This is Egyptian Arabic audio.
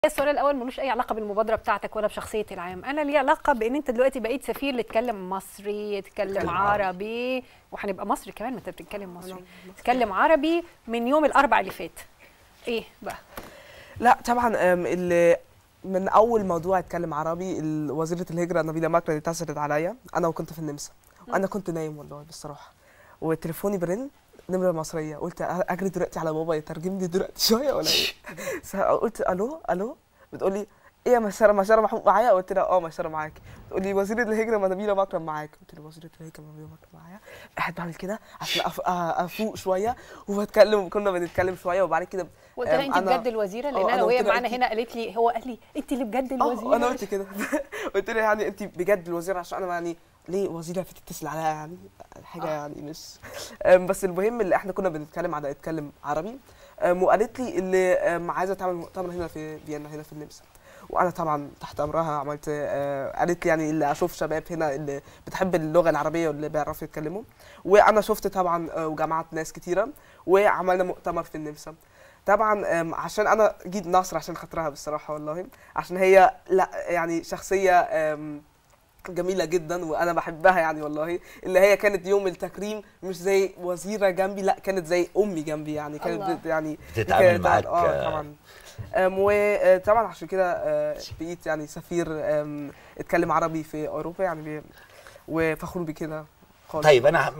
السؤال الاول ملوش اي علاقه بالمبادره بتاعتك ولا بشخصيه العام انا ليه علاقه بان انت دلوقتي بقيت سفير اللي يتكلم مصري يتكلم يتكلم عربي وهنبقى مصري كمان ما انت بتتكلم مصري تتكلم عربي من يوم الاربع اللي فات ايه بقى لا طبعا أم، اللي من اول موضوع اتكلم عربي ال- وزيره الهجره نبيله مكرم اتصلت عليا انا وكنت في النمسا وانا كنت نايم والله بصراحه وتليفوني برن نمره مصريه قلت أ- اجري دلوقتي على بابا يترجم لي دلوقتي شويه ولا ايه س- قلت الو الو بتقول لي ايه يا مساره مساره محمود معايا قلت لها اه مساره معاك بتقول لي وزيره الهجره ما نبيله مكرم معاك قلت لها وزيره الهجره ما نبيله مكرم معايا قاعد بعمل كده عشان أف- أ- افوق شويه وبتكلم كنا بنتكلم شويه وبعد كده قلت لها أم، انت أنا- بجد الوزيره آه، لان أنا انا وهي قلت لها معانا أنت- هنا قالت لي هو قال لي انت اللي بجد اه الوزيره انا قلت كده قلت لها يعني انت بجد الوزيره عشان انا يعني ليه وزيره بتتصل عليا يعني حاجه آه. يعني مش أم، بس المهم اللي احنا كنا بنتكلم على اتكلم عربي أم، وقالت لي اللي أم، عايزه تعمل مؤتمر هنا في فيينا هنا في النمسا وانا طبعا تحت امرها عملت آه، قالت لي يعني اللي اشوف شباب هنا اللي بتحب اللغه العربيه واللي بيعرفوا يتكلموا وانا شفت طبعا آه، وجمعت ناس كتيره وعملنا مؤتمر في النمسا طبعا آم، عشان انا جيت نصر عشان خاطرها بصراحه والله عشان هي لا يعني شخصيه آم، جميله جدا وانا بحبها يعني والله اللي هي كانت يوم التكريم مش زي وزيره جنبي لا كانت زي امي جنبي يعني كانت الله. بت- يعني بتتعامل كانت- معاك اه طبعا آم، وطبعا عشان كده آه، بقيت يعني سفير آم، اتكلم عربي في اوروبا يعني بي- وفخور بكده خالص طيب انا